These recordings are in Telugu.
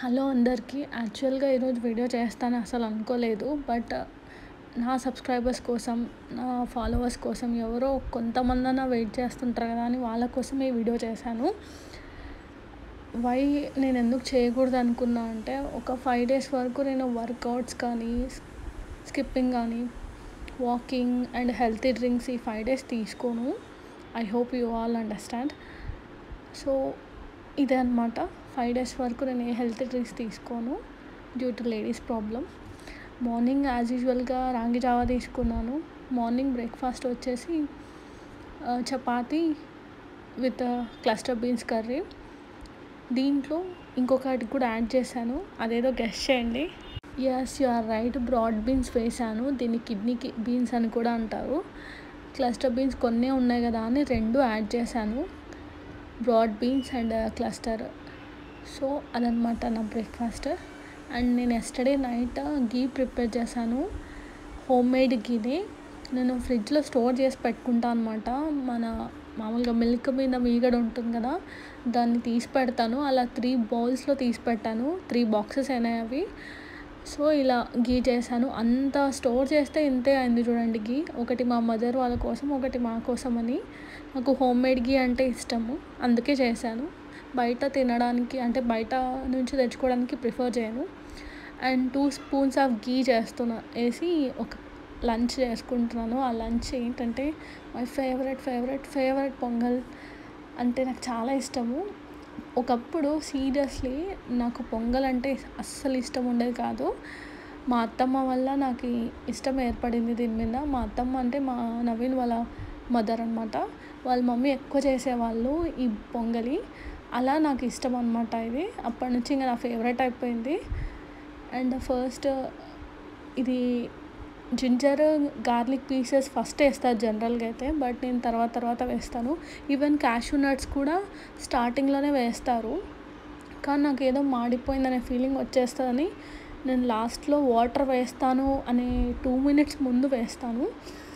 హలో అందరికీ యాక్చువల్గా ఈరోజు వీడియో చేస్తాను అసలు అనుకోలేదు బట్ నా సబ్స్క్రైబర్స్ కోసం నా ఫాలోవర్స్ కోసం ఎవరో కొంతమందన్నా వెయిట్ చేస్తుంటారు కదా అని వాళ్ళ కోసం ఈ వీడియో చేశాను వై నేను ఎందుకు చేయకూడదు అనుకున్నా అంటే ఒక ఫైవ్ డేస్ వరకు నేను వర్కౌట్స్ కానీ స్కిప్పింగ్ కానీ వాకింగ్ అండ్ హెల్తీ డ్రింక్స్ ఈ ఫైవ్ డేస్ తీసుకోను I hope you all understand so ఇదే అనమాట ఫైవ్ డేస్ వరకు నేను ఏ హెల్త్ డ్రింక్స్ తీసుకోను due to ladies problem morning as యూజువల్గా రాగి జావా తీసుకున్నాను మార్నింగ్ బ్రేక్ఫాస్ట్ వచ్చేసి chapati with cluster beans curry దీంట్లో ఇంకొకటి కూడా యాడ్ చేశాను అదేదో గెస్ట్ చేయండి yes you are right broad beans వేసాను దీన్ని కిడ్నీ బీన్స్ అని కూడా అంటారు క్లస్టర్ బీన్స్ కొన్నే ఉన్నాయి కదా అని రెండు యాడ్ చేశాను broad beans and cluster so అదనమాట నా బ్రేక్ఫాస్ట్ అండ్ నేను ఎస్టర్డే నైట్ గీ ప్రిపేర్ చేశాను హోమ్ మేడ్ గీని నేను ఫ్రిడ్జ్లో స్టోర్ చేసి పెట్టుకుంటాను అనమాట మన మామూలుగా మిల్క్ మీద మీగడ ఉంటుంది కదా దాన్ని తీసి పెడతాను అలా త్రీ బౌల్స్లో తీసి పెట్టాను త్రీ బాక్సెస్ అయినాయి అవి సో ఇలా గీ చేశాను అంత స్టోర్ చేస్తే ఇంతే అయింది చూడండి గీ ఒకటి మా మదర్ వాళ్ళ కోసం ఒకటి మా కోసం అని నాకు హోమ్ మేడ్ గీ అంటే ఇష్టము అందుకే చేశాను బయట తినడానికి అంటే బయట నుంచి తెచ్చుకోవడానికి ప్రిఫర్ చేయను and two spoons of ghee చేస్తున్నా వేసి ఒక లంచ్ చేసుకుంటున్నాను ఆ లంచ్ ఏంటంటే my favourite favourite favourite pongal అంటే నాకు చాలా ఇష్టము ఒకప్పుడు సీరియస్లీ నాకు పొంగల్ అంటే అస్సలు ఇష్టం ఉండేది కాదు మా అత్తమ్మ వల్ల నాకు ఇష్టం ఏర్పడింది దీని మీద మా అత్తమ్మ అంటే మా నవీన్ వాళ్ళ మదర్ అనమాట వాళ్ళ మమ్మీ ఎక్కువ చేసేవాళ్ళు ఈ పొంగలి అలా నాకు ఇష్టం అనమాట ఇది అప్పటి నుంచి ఇంకా నా ఫేవరెట్ అయిపోయింది అండ్ ఫస్ట్ ఇది జింజర్ గార్లిక్ పీసెస్ ఫస్ట్ వేస్తారు జనరల్గా అయితే బట్ నేను తర్వాత తర్వాత వేస్తాను ఈవెన్ క్యాషూ నట్స్ కూడా స్టార్టింగ్లోనే వేస్తారు కానీ నాకు ఏదో మాడిపోయిందనే ఫీలింగ్ వచ్చేస్తుందని నేను లాస్ట్లో వాటర్ వేస్తాను అనే టూ మినిట్స్ ముందు వేస్తాను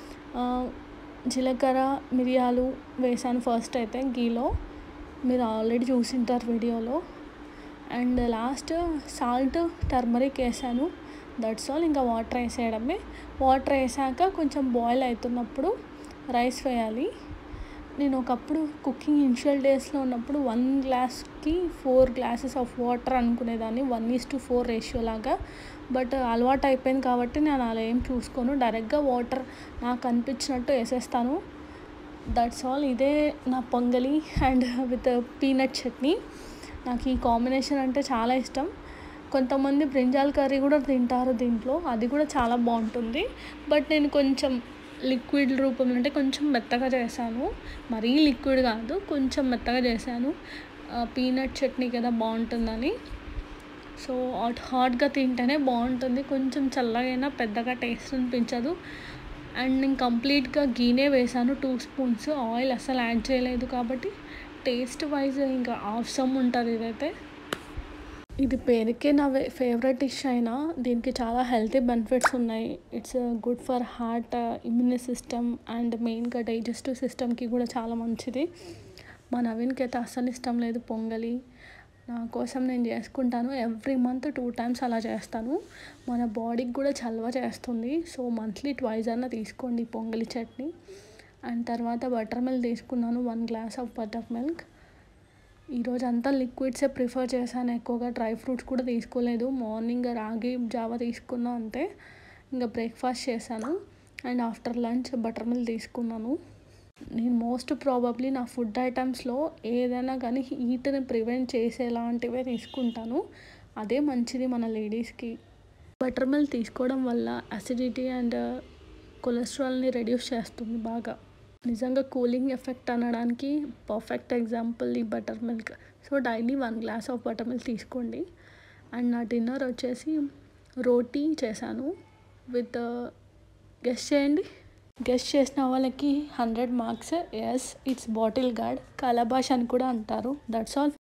జీలకర్ర మిరియాలు వేసాను ఫస్ట్ అయితే గీలో మీరు ఆల్రెడీ చూసింటారు వీడియోలో అండ్ లాస్ట్ సాల్ట్ టర్మరిక్ వేసాను దట్స్ ఆల్ ఇంకా వాటర్ వేసేయడమే వాటర్ వేసాక కొంచెం బాయిల్ అవుతున్నప్పుడు రైస్ వేయాలి నేను ఒకప్పుడు కుకింగ్ ఇనిషియల్ డేస్లో ఉన్నప్పుడు వన్ గ్లాస్కి ఫోర్ గ్లాసెస్ ఆఫ్ వాటర్ అనుకునేదాన్ని one is to four ratio లాగా బట్ అలవాటు అయిపోయింది కాబట్టి నేను అలా ఏం చూసుకోను డైరెక్ట్గా వాటర్ నాకు అనిపించినట్టు వేసేస్తాను దట్స్ ఆల్ ఇదే నా పొంగలి అండ్ విత్ పీనట్ చట్నీ నాకు ఈ కాంబినేషన్ అంటే చాలా ఇష్టం కొంతమంది బ్రింజాల్ కర్రీ కూడా తింటారు దీంట్లో అది కూడా చాలా బాగుంటుంది బట్ నేను కొంచెం లిక్విడ్ రూపంలో అంటే కొంచెం మెత్తగా చేశాను మరీ లిక్విడ్ కాదు కొంచెం మెత్తగా చేశాను పీనట్ చట్నీ కదా బాగుంటుందని సో హాట్ హాట్గా తింటేనే బాగుంటుంది కొంచెం చల్లగైనా పెద్దగా టేస్ట్ అనిపించదు అండ్ నేను కంప్లీట్గా గీనే వేసాను టూ స్పూన్స్ ఆయిల్ అసలు యాడ్ చేయలేదు కాబట్టి టేస్ట్ వైజ్ ఇంకా ఆఫ్సమ్ ఉంటుంది ఇదైతే ఇది పేరుకే నా ఫేవరెట్ డిష్ అయినా దీనికి చాలా హెల్తీ బెనిఫిట్స్ ఉన్నాయి it's good for heart immune system and మెయిన్గా డైజెస్టివ్ సిస్టమ్కి కూడా చాలా మంచిది మా నవీన్కి అయితే అస్సలు ఇష్టం లేదు పొంగలి నా కోసం నేను చేసుకుంటాను ఎవ్రీ మంత్ టూ టైమ్స్ అలా చేస్తాను మన బాడీకి కూడా చల్వ చేస్తుంది సో మంత్లీ ట్వైజ్ అన్న తీసుకోండి పొంగలి చట్నీ అండ్ తర్వాత బటర్ మిల్క్ తీసుకున్నాను one glass of butter milk ఈరోజు అంతా లిక్విడ్సే ప్రిఫర్ చేశాను ఎక్కువగా డ్రై ఫ్రూట్స్ కూడా తీసుకోలేదు మార్నింగ్ రాగి జావా తీసుకున్నా అంతే ఇంకా బ్రేక్ఫాస్ట్ చేశాను and after lunch butter milk తీసుకున్నాను నేను మోస్ట్ ప్రాబబ్లీ నా ఫుడ్ ఐటమ్స్లో ఏదైనా కానీ హీట్ని ప్రివెంట్ చేసేలాంటివే తీసుకుంటాను అదే మంచిది మన లేడీస్కి బటర్ మిల్క్ తీసుకోవడం వల్ల అసిడిటీ అండ్ కొలెస్ట్రాల్ని రెడ్యూస్ చేస్తుంది బాగా నిజంగా కూలింగ్ ఎఫెక్ట్ అనడానికి పర్ఫెక్ట్ ఎగ్జాంపుల్ ఈ butter milk so daily one glass of butter milk తీసుకోండి అండ్ నా డిన్నర్ వచ్చేసి రోటీ చేశాను విత్ గెస్ట్ చేయండి గెస్ట్ చేసిన వాళ్ళకి hundred marks yes it's bottle gourd calabash అని కూడా అంటారు దట్స్ ఆల్